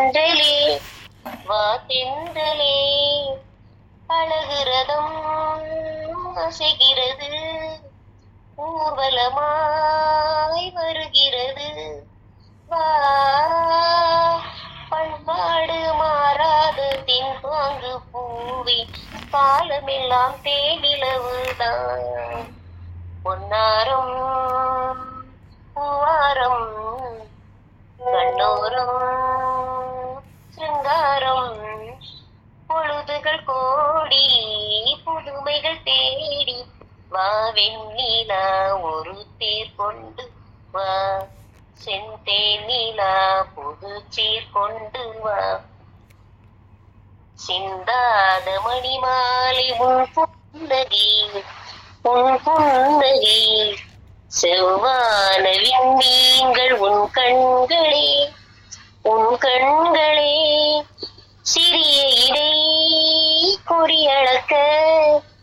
தென்றலே வா தென்றலே அழகுரதம் அசைகிறது ஊர்வலமாய் வருகிறது வா பண்பாடு மாறாது தென்பாங்கு பூவி காலமெல்லாம் தேனிலவுதான் பொன்னாரம் பூவாரம் கண்ணோரம் சிருங்காரம் பொழுதுகள் கோடி புதுமைகள் தேடி வா வெண்ணிலா ஒரு தேர் கொண்டு வா செந்தேனிலா புது சீர் கொண்டு வா சிந்தாத மணிமாலை உன் புன்னகை உன் புன்னகை செவ்வான விண்மீன்கள் உன் கண்களே உன் கண்களே சிறிய இடை குறியளக்க